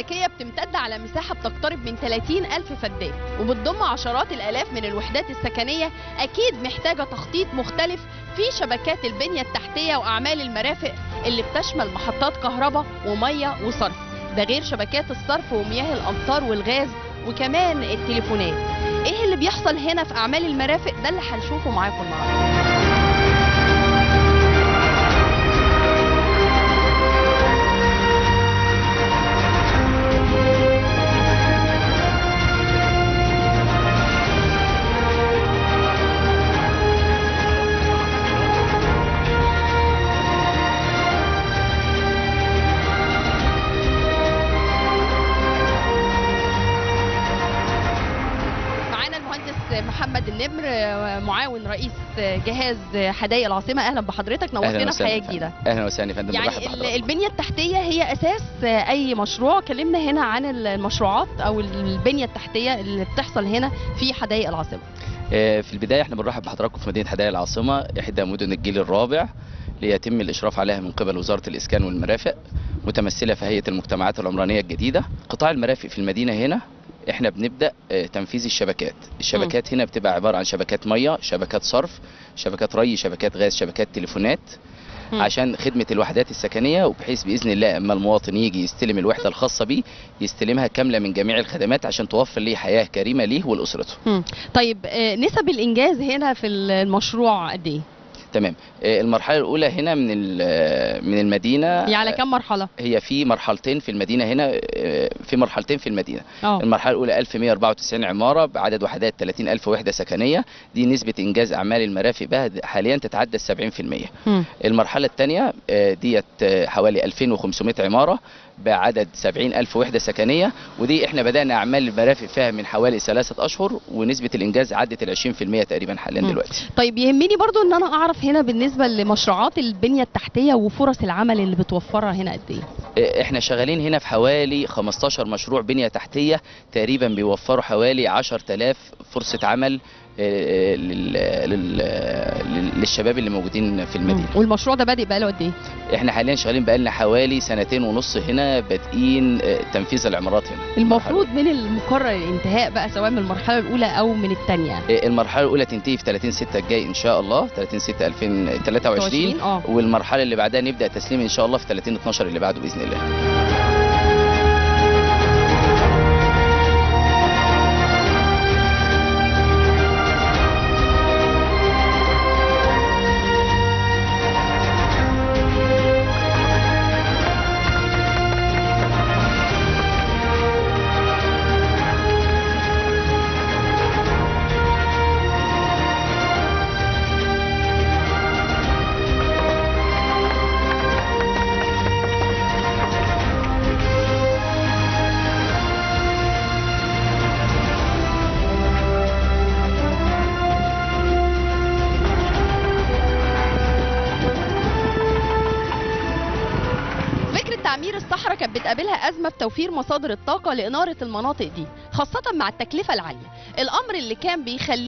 السككية بتمتد على مساحة بتقترب من 30 ألف فدان وبتضم عشرات الآلاف من الوحدات السكنية أكيد محتاجة تخطيط مختلف في شبكات البنية التحتية وأعمال المرافق اللي بتشمل محطات كهرباء ومية وصرف ده غير شبكات الصرف ومياه الأمطار والغاز وكمان التليفونات ايه اللي بيحصل هنا في اعمال المرافق ده اللي هنشوفه معاكم النهارده معانا المهندس محمد النمر معاون رئيس جهاز حدائق العاصمه اهلا بحضرتك نورتنا في حياه جديده اهلا وسهلا يا فندم يعني برحب ال- بحضرتك. البنيه التحتيه هي اساس اي مشروع كلمنا هنا عن المشروعات او البنيه التحتيه اللي بتحصل هنا في حدائق العاصمه آه، في البدايه احنا بنرحب بحضراتكم في مدينه حدائق العاصمه احدى مدن الجيل الرابع ليتم الاشراف عليها من قبل وزاره الاسكان والمرافق متمثله في هيئه المجتمعات العمرانيه الجديده قطاع المرافق في المدينه هنا احنا بنبدا آه، تنفيذ الشبكات الشبكات هنا بتبقى عباره عن شبكات ميه شبكات صرف شبكات ري شبكات غاز شبكات تليفونات مم. عشان خدمه الوحدات السكنيه وبحيث باذن الله اما المواطن يجي يستلم الوحده الخاصه بيه يستلمها كامله من جميع الخدمات عشان توفر ليه حياه كريمه ليه ولاسرته مم. طيب آه، نسب الانجاز هنا في المشروع قد ايه تمام آه، المرحله الاولى هنا من ال- من المدينه هي على كام مرحله هي في مرحلتين في المدينه هنا آه، في مرحلتين في المدينه اه المرحله الاولى 1194 عماره بعدد وحدات 30000 وحده سكنيه دي نسبه انجاز اعمال المرافق بها حاليا تتعدى ال 70% مم. المرحله الثانيه ديت آه، حوالي 2500 عماره بعدد 70000 وحده سكنيه ودي احنا بدانا اعمال المرافق فيها من حوالي ثلاثه اشهر ونسبه الانجاز عدت ال 20% تقريبا حاليا مم. دلوقتي طيب يهمني برضو ان انا اعرف هنا بالنسبه لمشروعات البنيه التحتيه وفرص العمل اللي بتوفرها هنا قد ايه احنا شغالين هنا في حوالي 15 مشروع بنية تحتية تقريبا بيوفروا حوالي 10000 فرصة عمل آه، لل- لل- لل- للشباب اللي موجودين في المدينة مم. والمشروع ده بادئ بقاله قد ايه احنا حاليا شغالين بقالنا حوالي سنتين ونص هنا بادئين آه، تنفيذ العمارات هنا المفروض من المقرر الانتهاء بقى سواء من المرحله الاولى او من الثانيه آه، المرحلة الأولى تنتهي في 30 6 الجاي إن شاء الله 30 6 2023 اه والمرحلة اللي بعدها نبدأ تسليم إن شاء الله في 30 12 اللي بعده بإذن الله فكرة تعمير الصحراء كانت بتقابلها أزمة في توفير مصادر الطاقة لإنارة المناطق دي خاصة مع التكلفة العالية الأمر اللي كان بيخلي